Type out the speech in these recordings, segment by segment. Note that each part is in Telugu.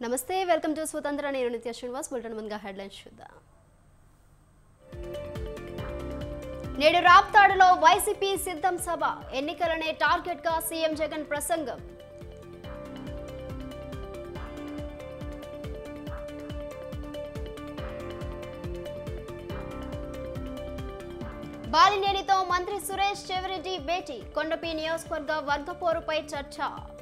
నమస్తే వెల్కమ్ టు స్వతంత్ర నేను నిత్య శ్రీనివాస్ బులెటిన్ ముందుగా హెడ్లైన్స్ చూద్దాం నేడు రాప్తాడులో వైసీపీ సిద్ధం సభ ఎన్నికలనే టార్గెట్ గా సీఎం జగన్ ప్రసంగం బాలినేనితో మంత్రి సురేష్ చెవిరెడ్డి భేటీ కొండపి నియోజకవర్గ వర్గపోరుపై చర్చ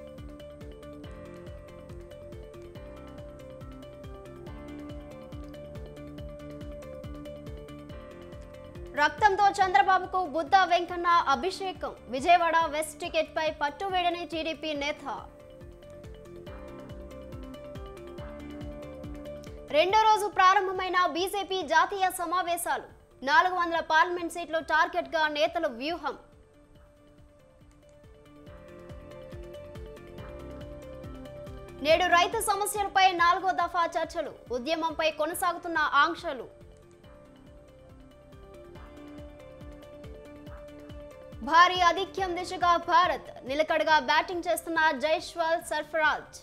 రక్తంతో చంద్రబాబుకు బుద్ధ వెంకన్న అభిషేకం విజయవాడ వెస్ట్ టికెట్ పై పట్టు వేడని టీడీపీ నేత రెండో రోజు ప్రారంభమైన బీజేపీ జాతీయ సమావేశాలు నాలుగు వందల పార్లమెంట్ సీట్లు టార్గెట్ గా నేతల వ్యూహం నేడు రైతు సమస్యలపై నాలుగో దఫా చర్చలు ఉద్యమంపై కొనసాగుతున్న ఆంక్షలు భారీ ఆధిక్యం దిశగా భారత్ నిలకడగా బ్యాటింగ్ చేస్తున్న జైష్వాల్ సర్ఫరాజ్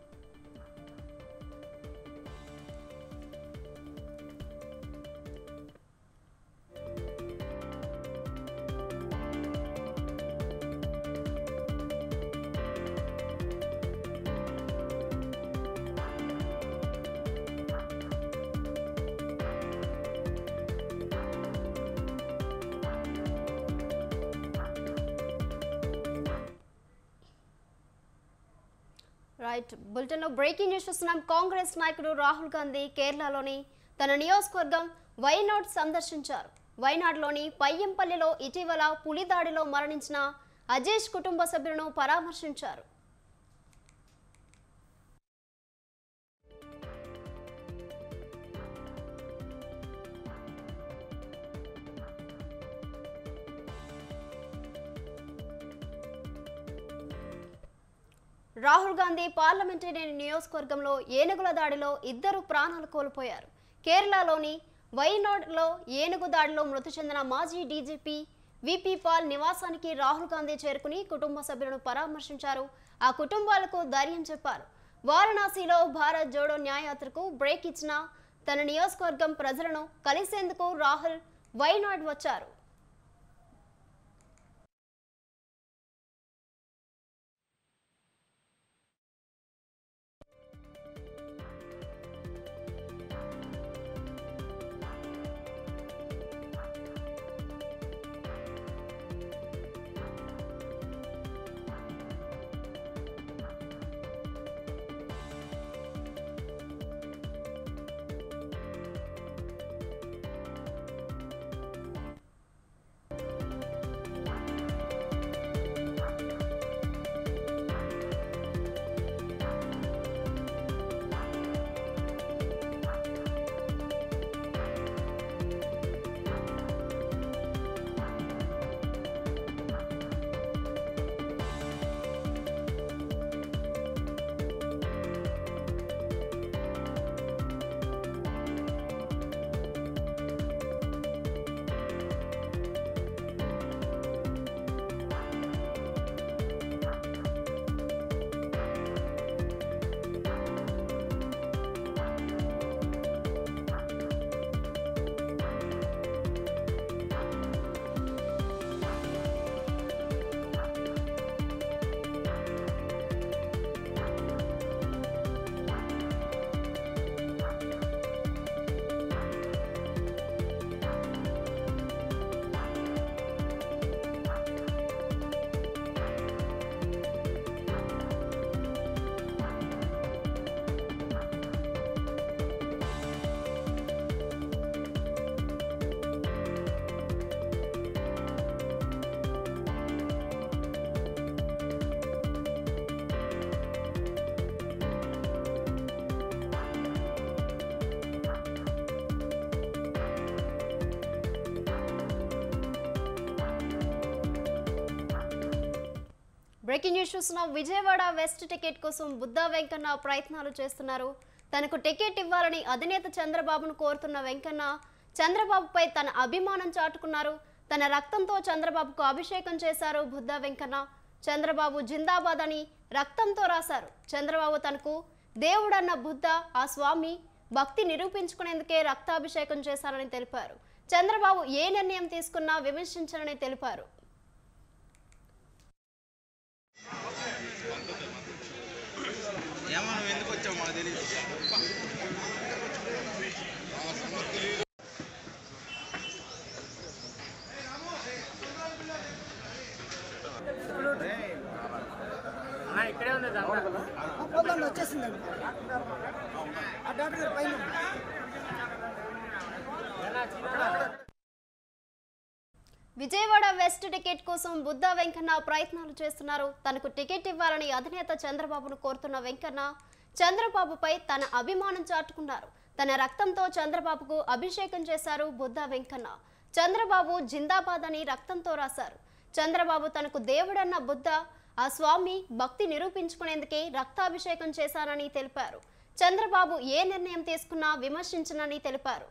రైట్ బులెటిన్లో బ్రేకింగ్ న్యూస్ చూస్తున్నాం కాంగ్రెస్ నాయకుడు రాహుల్ గాంధీ కేరళలోని తన నియోజకవర్గం వైనాడ్ సందర్శించారు వైనాడ్లోని పయ్యంపల్లిలో ఇటీవల పులి దాడిలో మరణించిన అజేష్ కుటుంబ సభ్యులను పరామర్శించారు రాహుల్ గాంధీ పార్లమెంటరీ నియోజకవర్గంలో ఏనుగుల దాడిలో ఇద్దరు ప్రాణాలు కోల్పోయారు కేరళలోని వైనాడ్లో ఏనుగు దాడిలో మృతి చెందిన మాజీ డీజీపీ విపి పాల్ నివాసానికి రాహుల్ గాంధీ చేరుకుని కుటుంబ సభ్యులను పరామర్శించారు ఆ కుటుంబాలకు ధైర్యం చెప్పారు వారణాసిలో భారత్ జోడో న్యాయయాత్రకు బ్రేక్ ఇచ్చిన తన నియోజకవర్గం ప్రజలను కలిసేందుకు రాహుల్ వైనాడ్ వచ్చారు బ్రేకింగ్ న్యూస్ చూస్తున్నాం విజయవాడ వెస్ట్ టికెట్ కోసం బుద్ధా వెంకన్న ప్రయత్నాలు చేస్తున్నారు తనకు టికెట్ ఇవ్వాలని అధినేత చంద్రబాబును కోరుతున్న వెంకన్న చంద్రబాబుపై తన అభిమానం చాటుకున్నారు తన రక్తంతో చంద్రబాబుకు అభిషేకం చేశారు బుద్ధా వెంకన్న చంద్రబాబు జిందాబాద్ అని రక్తంతో రాశారు చంద్రబాబు తనకు దేవుడన్న బుద్ధ ఆ స్వామి భక్తి నిరూపించుకునేందుకే రక్తాభిషేకం చేశారని తెలిపారు చంద్రబాబు ఏ నిర్ణయం తీసుకున్నా విమర్శించారని తెలిపారు ఏమో నువ్వు ఎందుకు వచ్చావు మాకు తెలియదు పొద్దున్న వచ్చేసిందండి ఆ డాక్టర్ గారు పైన ఉన్నారు. విజయవాడ వెస్ట్ టికెట్ కోసం బుద్ధ వెంకన్న ప్రయత్నాలు చేస్తున్నారు తనకు టికెట్ ఇవ్వాలని అధినేత చంద్రబాబును కోరుతున్న వెంకన్న చంద్రబాబుపై తన అభిమానం చాటుకున్నారు తన రక్తంతో చంద్రబాబుకు అభిషేకం చేశారు బుద్ధ వెంకన్న చంద్రబాబు జిందాబాద్ అని రక్తంతో రాశారు చంద్రబాబు తనకు దేవుడన్న బుద్ధ ఆ స్వామి భక్తి నిరూపించుకునేందుకే రక్తాభిషేకం చేశారని తెలిపారు చంద్రబాబు ఏ నిర్ణయం తీసుకున్నా విమర్శించనని తెలిపారు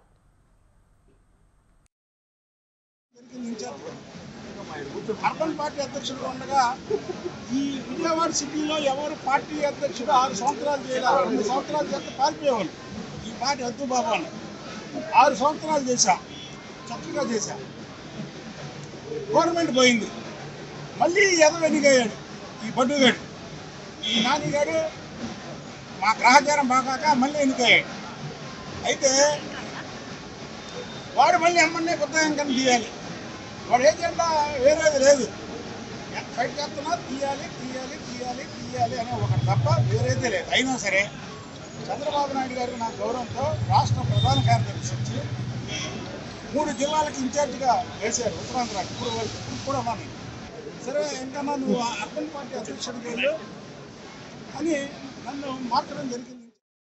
అర్బన్ పార్టీ అధ్యక్షుడు ఉండగా ఈ విజయవాడ సిటీలో ఎవరు పార్టీ అధ్యక్షుడు ఆరు సంవత్సరాలు చేయాలి రెండు సంవత్సరాలు చేస్తే పారిపోయేవాళ్ళు ఈ పార్టీ వద్దు బాబు అని ఆరు సంవత్సరాలు చేశా చక్కగా చేశా గవర్నమెంట్ పోయింది మళ్ళీ ఎదవ ఎన్నికయ్యాడు ఈ బడ్డుగాడు ఈ నానిగాడు మా గ్రహచారం బాగాక మళ్ళీ ఎన్నికయ్యాడు అయితే వాడు మళ్ళీ ఎమ్మెల్యే కొత్త కన్నా తీయాలి వాడు ఏజెండా వేరేది లేదు ఎంత ఫైట్ చేస్తున్నా తీయాలి తీయాలి తీయాలి తీయాలి అనే ఒకటి తప్ప వేరేదే లేదు అయినా సరే చంద్రబాబు నాయుడు గారికి నా గౌరవంతో రాష్ట్ర ప్రధాన కార్యదర్శి ఇచ్చి మూడు జిల్లాలకు ఇన్ఛార్జిగా వేశారు ఉత్తరాంధ్ర ఇప్పుడు వరకు ఇప్పుడు కూడా మనం సరే ఇంకా నువ్వు అర్బన్ పార్టీ అధ్యక్షుడికి వెళ్ళు అని నన్ను మార్చడం జరిగింది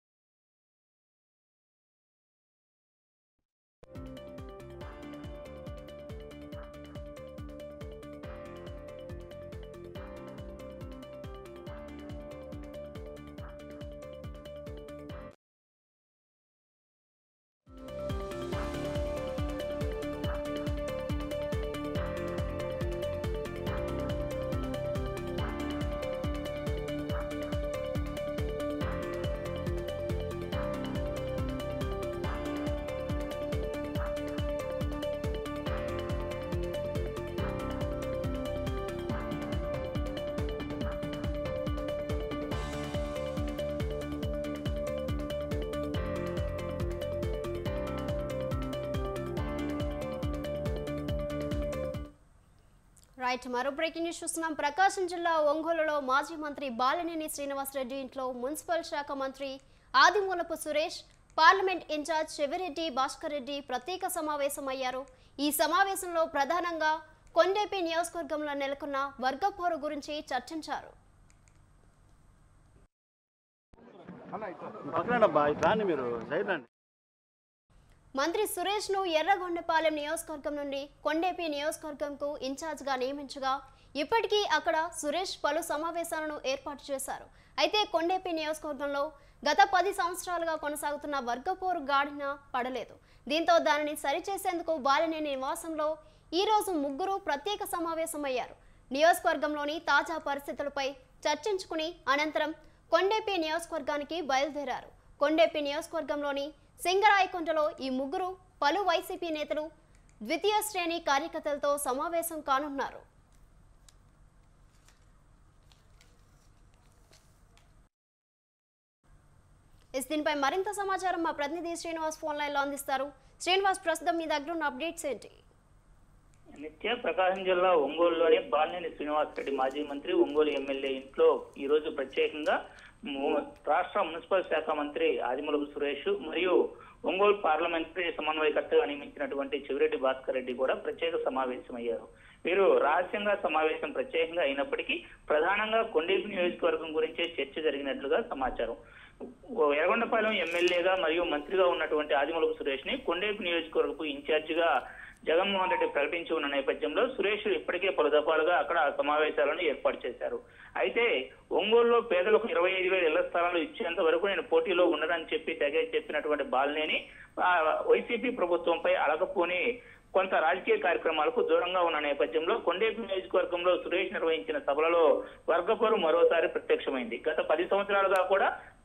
రైట్ మరో బ్రేకింగ్ న్యూస్ చూస్తున్నాం ప్రకాశం జిల్లా ఒంగోలులో మాజీ మంత్రి బాలినేని శ్రీనివాసరెడ్డి ఇంట్లో మున్సిపల్ శాఖ మంత్రి ఆదిమూలపు సురేష్ పార్లమెంట్ ఇన్ఛార్జ్ చెవిరెడ్డి భాస్కర్ రెడ్డి ప్రత్యేక సమావేశమయ్యారు ఈ సమావేశంలో ప్రధానంగా కొండేపి నియోజకవర్గంలో నెలకొన్న వర్గపోరు గురించి చర్చించారు పక్కనండబ్బా ఇటు రాండి మీరు సైడ్ రండి మంత్రి సురేష్ ను ఎర్రగొండపాలెం నియోజకవర్గం నుండి కొండేపి నియోజకవర్గంకు ఇన్ఛార్జ్గా నియమించగా ఇప్పటికీ అక్కడ సురేష్ పలు సమావేశాలను ఏర్పాటు చేశారు అయితే కొండేపి నియోజకవర్గంలో గత పది సంవత్సరాలుగా కొనసాగుతున్న వర్గపోరు గాడిన పడలేదు దీంతో దానిని సరిచేసేందుకు బాలినేని నివాసంలో ఈ రోజు ముగ్గురు ప్రత్యేక సమావేశమయ్యారు నియోజకవర్గంలోని తాజా పరిస్థితులపై చర్చించుకుని అనంతరం కొండేపి నియోజకవర్గానికి బయలుదేరారు కొండేపి నియోజకవర్గంలోని సింగరాయకొండలో ఈ ముగ్గురు పలు వైసీపీ నేతలు ద్వితీయ శ్రేణి కార్యకర్తలతో సమావేశం కానున్నారు ఎస్ దీనిపై మరింత సమాచారం మా ప్రతినిధి శ్రీనివాస్ ఫోన్ లైన్లో అందిస్తారు శ్రీనివాస్ ప్రస్తుతం మీ దగ్గర ఉన్న అప్డేట్స్ ఏంటి నిత్య ప్రకాశం జిల్లా ఒంగోలులోని బాలినేని శ్రీనివాసరెడ్డి మాజీ మంత్రి ఒంగోలు ఎమ్మెల్యే ఇంట్లో ఈ రోజు ప్రత్యేకంగా ము- రాష్ట్ర మున్సిపల్ శాఖ మంత్రి ఆదిమూలపు సురేష్ మరియు ఒంగోలు పార్లమెంటరీ సమన్వయకర్తగా నియమించినటువంటి చెవిరెడ్డి భాస్కర్ రెడ్డి కూడా ప్రత్యేక సమావేశమయ్యారు వీరు రహస్యంగా సమావేశం ప్రత్యేకంగా అయినప్పటికీ ప్రధానంగా కొండేపి నియోజకవర్గం గురించే చర్చ జరిగినట్లుగా సమాచారం ఓ ఎర్రగొండపాలెం ఎమ్మెల్యేగా మరియు మంత్రిగా ఉన్నటువంటి ఆదిమూలపు సురేష్ ని కొండేపి నియోజకవర్గపు ఇన్ఛార్జిగా జగన్మోహన్ రెడ్డి ప్రకటించి ఉన్న నేపథ్యంలో సురేష్ ఇప్పటికే పలు దఫాలుగా అక్కడ సమావేశాలను ఏర్పాటు చేశారు అయితే ఒంగోలులో పేదలకు ఇరవై ఐదు వేల ఇళ్ల స్థలాలు ఇచ్చేంత వరకు నేను పోటీలో ఉండనని చెప్పి తెగ చెప్పినటువంటి బాలినేని ఆ, వైసీపీ ప్రభుత్వంపై అలకపోని కొంత రాజకీయ కార్యక్రమాలకు దూరంగా ఉన్న నేపథ్యంలో కొండేపి నియోజకవర్గంలో సురేష్ నిర్వహించిన సభలలో వర్గపోరు మరోసారి ప్రత్యక్షమైంది గత పది సంవత్సరాలుగా కూడా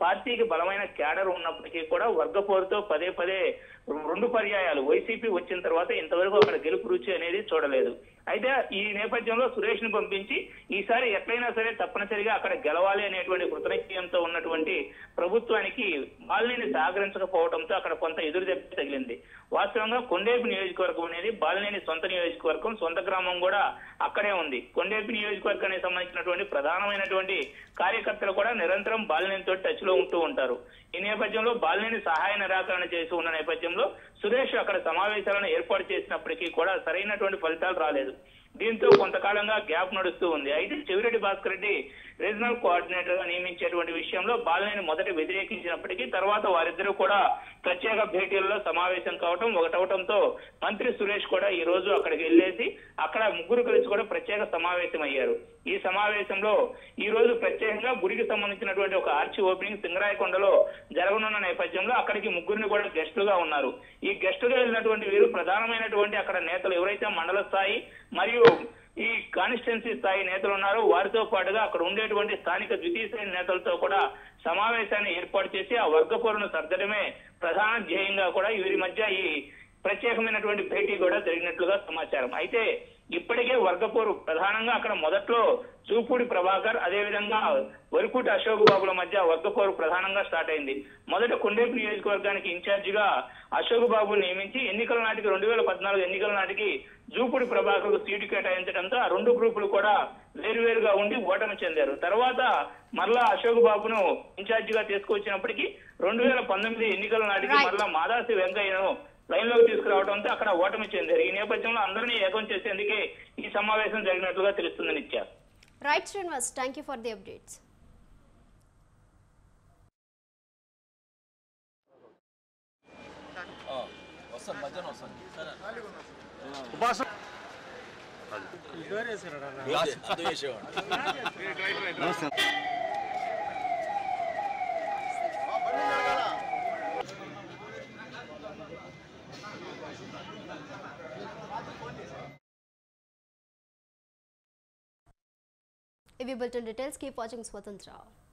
పార్టీకి బలమైన క్యాడర్ ఉన్నప్పటికీ కూడా వర్గ పోరుతో పదే పదే రెండు పర్యాయాలు వైసీపీ వచ్చిన తర్వాత ఇంతవరకు అక్కడ గెలుపు రుచి అనేది చూడలేదు అయితే ఈ నేపథ్యంలో సురేష్ ని పంపించి ఈసారి ఎట్లయినా సరే తప్పనిసరిగా అక్కడ గెలవాలి అనేటువంటి కృతనిశ్చయంతో ఉన్నటువంటి ప్రభుత్వానికి బాలినేని సహకరించకపోవడంతో అక్కడ కొంత ఎదురు దెబ్బ తగిలింది వాస్తవంగా కొండేపి నియోజకవర్గం అనేది బాలినేని సొంత నియోజకవర్గం సొంత గ్రామం కూడా అక్కడే ఉంది కొండేపి నియోజకవర్గానికి సంబంధించినటువంటి ప్రధానమైనటువంటి కార్యకర్తలు కూడా నిరంతరం బాలినేనితో టచ్ లో ఉంటూ ఉంటారు ఈ నేపథ్యంలో బాలినేని సహాయ నిరాకరణ చేసి ఉన్న నేపథ్యంలో సురేష్ అక్కడ సమావేశాలను ఏర్పాటు చేసినప్పటికీ కూడా సరైనటువంటి ఫలితాలు రాలేదు దీంతో కొంతకాలంగా గ్యాప్ నడుస్తూ ఉంది అయితే చెవిరెడ్డి భాస్కర్ రెడ్డి రీజనల్ కోఆర్డినేటర్ గా నియమించేటువంటి విషయంలో బాలినేని మొదట వ్యతిరేకించినప్పటికీ తర్వాత వారిద్దరూ కూడా ప్రత్యేక భేటీల్లో సమావేశం కావటం ఒకటవటంతో మంత్రి సురేష్ కూడా ఈ రోజు అక్కడికి వెళ్ళేసి అక్కడ ముగ్గురు కలిసి కూడా ప్రత్యేక సమావేశం అయ్యారు ఈ సమావేశంలో ఈ రోజు ప్రత్యేకంగా గుడికి సంబంధించినటువంటి ఒక ఆర్చి ఓపెనింగ్ సింగరాయకొండలో జరగనున్న నేపథ్యంలో అక్కడికి ముగ్గురిని కూడా గెస్టులుగా ఉన్నారు ఈ గెస్టుగా వెళ్ళినటువంటి వీరు ప్రధానమైనటువంటి అక్కడ నేతలు ఎవరైతే మండల స్థాయి మరియు ఈ కాన్స్టిట్యున్సీ స్థాయి నేతలు ఉన్నారో వారితో పాటుగా అక్కడ ఉండేటువంటి స్థానిక ద్వితీయ శ్రేణి నేతలతో కూడా సమావేశాన్ని ఏర్పాటు చేసి ఆ వర్గ పోరును సర్దడమే ప్రధాన ధ్యేయంగా కూడా వీరి మధ్య ఈ ప్రత్యేకమైనటువంటి భేటీ కూడా జరిగినట్లుగా సమాచారం అయితే ఇప్పటికే వర్గపోరు ప్రధానంగా అక్కడ మొదట్లో చూపూడి ప్రభాకర్ అదేవిధంగా వరకుటి అశోక్ బాబుల మధ్య వర్గపోరు ప్రధానంగా స్టార్ట్ అయింది మొదట కొండేపు నియోజకవర్గానికి ఇన్ఛార్జిగా అశోక్ బాబు నియమించి ఎన్నికల నాటికి రెండు వేల పద్నాలుగు ఎన్నికల నాటికి జూపుడి ప్రభాకర్ సీటు కేటాయించడంతో ఆ రెండు గ్రూపులు కూడా వేరువేరుగా ఉండి ఓటమి చెందారు తర్వాత మరలా అశోక్ బాబును ఇన్ఛార్జిగా తీసుకొచ్చినప్పటికీ రెండు వేల పంతొమ్మిది ఎన్నికల నాటికి Right. మరలా మాదాసి వెంకయ్యను లైన్ లోకి తీసుకురావడంతో అక్కడ ఓటమి చెందారు ఈ నేపథ్యంలో అందరినీ ఏకం చేసేందుకే ఈ సమావేశం జరిగినట్లుగా తెలుస్తుంది Nithya right Srinivas thank you for the updates ఇవి బులెటిన్ డీటెయిల్స్ కీప్ వాచింగ్ స్వతంత్ర